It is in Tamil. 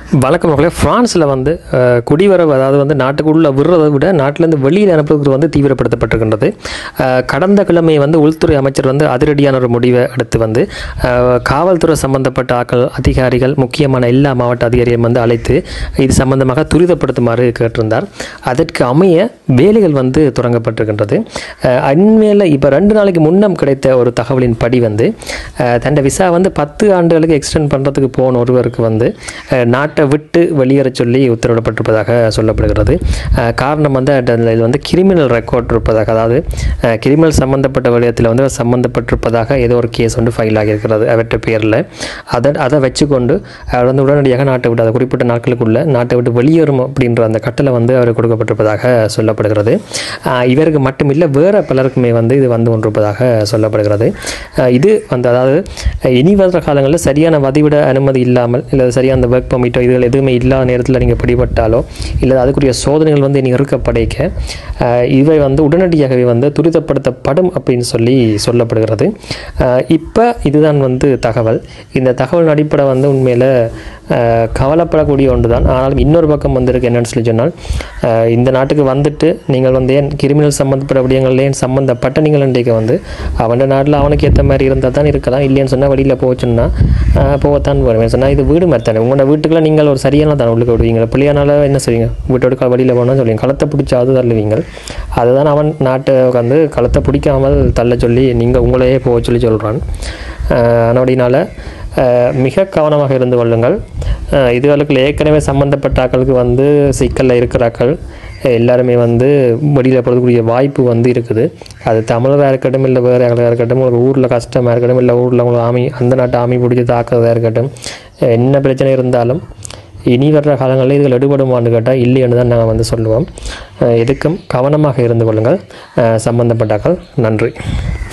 வழக்கம் போல பிரான்ஸில் வந்து அஹ், குடிவரவு அதாவது வந்து நாட்டுக்குள்ளே விடுறதை விட நாட்டிலேருந்து வெளியில் அனுப்புவது வந்து தீவிரப்படுத்தப்பட்டிருக்கின்றது அஹ், கடந்த கிழமை வந்து உள்துறை அமைச்சர் வந்து அதிரடியான ஒரு முடிவை அடுத்து வந்து அஹ், காவல்துறை சம்பந்தப்பட்ட ஆக்கள் அதிகாரிகள் முக்கியமான எல்லா மாவட்ட அதிகாரியும் வந்து அழைத்து இது சம்பந்தமாக துரிதப்படுத்துமாறு கேட்டிருந்தார் அதற்கு அமைய வேலைகள் வந்து தொடங்கப்பட்டிருக்கின்றது அஹ், அண்மையில் இப்போ ரெண்டு நாளைக்கு முன்னம் கிடைத்த ஒரு தகவலின் படி வந்து அஹ், தன்னை விசா வந்து பத்து ஆண்டுகளுக்கு எக்ஸ்டெண்ட் பண்ணுறதுக்கு போன ஒருவருக்கு வந்து அஹ், நாட்டை விட்டு வெளியேறச் சொல்லி உத்தரவிடப்பட்டிருப்பதாக சொல்லப்படுகிறது அஹ், காரணம் வந்து அதில் இது வந்து கிரிமினல் ரெக்கார்ட் இருப்பதாக அதாவது கிரிமினல் சம்பந்தப்பட்ட விடயத்தில் வந்து சம்பந்தப்பட்டிருப்பதாக ஏதோ ஒரு கேஸ் வந்து ஃபைல் ஆகியிருக்கிறது அவற்றை பேரில் அதை அதை வச்சுக்கொண்டு அவர் வந்து உடனடியாக நாட்டை விட்டு அதை குறிப்பிட்ட நாட்களுக்குள்ள நாட்டை விட்டு வெளியேறும் அப்படின்ற அந்த கட்டளை வந்து அவர் கொடுக்கப்பட்டிருப்பதாக சொல்லப்படுகிறது அஹ், இவருக்கு மட்டுமில்லை வேறு பலருக்குமே வந்து இது வந்து கொண்டிருப்பதாக சொல்லப்படுகிறது அஹ், இது வந்து அதாவது அஹ், இனி வர காலங்களில் சரியான வதிவிட அனுமதி இல்லாமல் இல்லை சரியான அந்த ஒர்க் பர்மிட்டோ இதுகள் எதுவுமே இல்லாத நேரத்தில் நீங்கள் பிடிபட்டாலோ இல்லை அதுக்குரிய சோதனைகள் வந்து இனி இருக்கப்படைக்க அஹ், இவை வந்து உடனடியாகவே வந்து துரிதப்படுத்தப்படும் அப்படின்னு சொல்லி சொல்லப்படுகிறது இப்போ இதுதான் வந்து தகவல் இந்த தகவல் அடிப்படை வந்து உண்மையில் அஹ், கவலைப்படக்கூடிய ஒன்று தான் ஆனாலும் இன்னொரு பக்கம் வந்திருக்கு என்னன்னு சொல்லி சொன்னால் அஹ், இந்த நாட்டுக்கு வந்துட்டு நீங்கள் வந்து ஏன் கிரிமினல் சம்மந்தப்பட்ட விடயங்கள்ல ஏன் சம்மந்தப்பட்ட நீங்கள் இன்றைக்கு வந்து அவன் நாட்டில் அவனுக்கு ஏற்ற மாதிரி இருந்தால் தான் இருக்கலாம் இல்லைன்னு சொன்னால் வெளியில் போச்சுன்னா அஹ், போகத்தான் வருவேன் சொன்னால் இது வீடு மாதிரி தானே உங்களோட வீட்டுக்குள்ள நீங்கள் ஒரு சரியான தான் உள்ளுக்கு விடுவீங்க பிள்ளையானால என்ன செய்வீங்க வீட்டோட வெளியில் போனால் சொல்லுவீங்க களத்தை பிடிச்சாது தள்ளுவீங்க அதுதான் அவன் நாட்டை வந்து களத்தை பிடிக்காமல் தள்ள சொல்லி நீங்கள் உங்களையே போக சொல்லி சொல்கிறான் அதனோடினால அஹ், மிக கவனமாக இருந்து கொள்ளுங்கள் அஹ், இதுகளுக்கு ஏற்கனவே சம்மந்தப்பட்ட ஆட்களுக்கு வந்து சிக்கலில் இருக்கிறாக்கள் எல்லாருமே வந்து வெளியில் போகிறதுக்குரிய வாய்ப்பு வந்து இருக்குது அது தமிழராக இருக்கட்டும் இல்லை வேறு யாராக இருக்கட்டும் உங்களுக்கு ஊரில் கஷ்டமாக இருக்கட்டும் இல்லை ஊரில் உங்களுக்கு ஆமி அந்த நாட்டு ஆமி பிடிச்சி தாக்குறதா இருக்கட்டும் என்ன பிரச்சனை இருந்தாலும் இனி வர்ற காலங்களில் இதுகள் எடுபடுமான்னு கேட்டால் இல்லைன்னு தான் நாங்கள் வந்து சொல்லுவோம் அஹ் எதுக்கும் கவனமாக இருந்து கொள்ளுங்கள் அஹ் சம்பந்தப்பட்டாக்கள் நன்றி